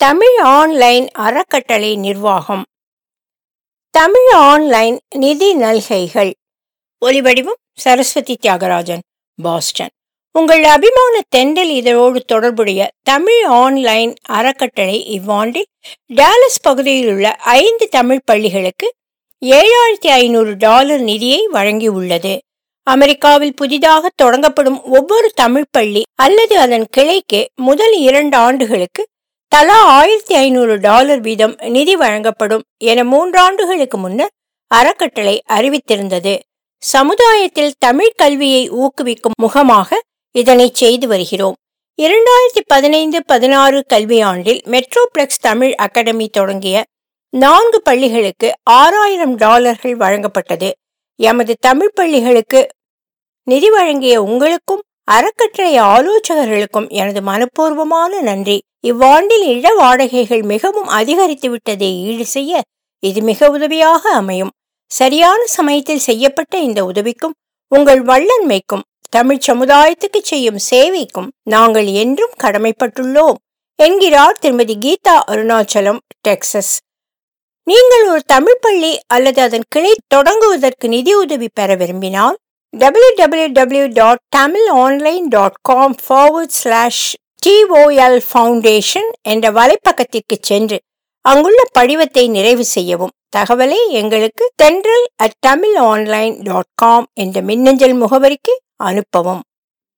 Tamil online அறக்கட்டளை நிர்வாகம் Tamil online நிதி நல்கைகள் ஒலிவடிவம் சரஸ்வதி தியாகராஜன் பாஸ்டன் உங்கள் அபிமான தென்றல் இதழோடு தொடர்புடைய தமிழ் ஆன்லைன் அறக்கட்டளை இவ்வாண்டில் டாலஸ் பகுதியில் உள்ள ஐந்து தமிழ் பள்ளிகளுக்கு ஏழாயிரத்தி ஐநூறு டாலர் நிதியை வழங்கியுள்ளது அமெரிக்காவில் புதிதாக தொடங்கப்படும் ஒவ்வொரு தமிழ் பள்ளி அல்லது அதன் கிளைக்கு முதல் இரண்டு ஆண்டுகளுக்கு தலா ஆயிரத்தி ஐநூறு டாலர் வீதம் நிதி வழங்கப்படும் என மூன்றாண்டுகளுக்கு முன்னர் அறக்கட்டளை அறிவித்திருந்தது சமுதாயத்தில் தமிழ் கல்வியை ஊக்குவிக்கும் முகமாக இதனை செய்து வருகிறோம் இரண்டாயிரத்தி பதினைந்து பதினாறு கல்வியாண்டில் மெட்ரோபிளெக்ஸ் தமிழ் அகாடமி தொடங்கிய நான்கு பள்ளிகளுக்கு ஆறாயிரம் டாலர்கள் வழங்கப்பட்டது எமது தமிழ் பள்ளிகளுக்கு நிதி வழங்கிய உங்களுக்கும் அறக்கட்டளை ஆலோசகர்களுக்கும் எனது மனப்பூர்வமான நன்றி இவ்வாண்டில் இட வாடகைகள் மிகவும் அதிகரித்து விட்டதை ஈடு செய்ய இது மிக உதவியாக அமையும் சரியான சமயத்தில் செய்யப்பட்ட இந்த உதவிக்கும் உங்கள் வல்லன்மைக்கும் தமிழ் சமுதாயத்துக்கு செய்யும் சேவைக்கும் நாங்கள் என்றும் கடமைப்பட்டுள்ளோம் என்கிறார் திருமதி கீதா அருணாச்சலம் டெக்சஸ் நீங்கள் ஒரு தமிழ் பள்ளி அல்லது அதன் கிளை தொடங்குவதற்கு நிதி உதவி பெற விரும்பினால் www.tamilonline.com forward slash TOL foundation என்ற வலைப்பக்கத்திற்கு சென்று அங்குள்ள படிவத்தை நிறைவு செய்யவும் தகவலை எங்களுக்கு Thendral at Tamil online dot com என்ற மின்னஞ்சல் முகவரிக்கு அனுப்பவும்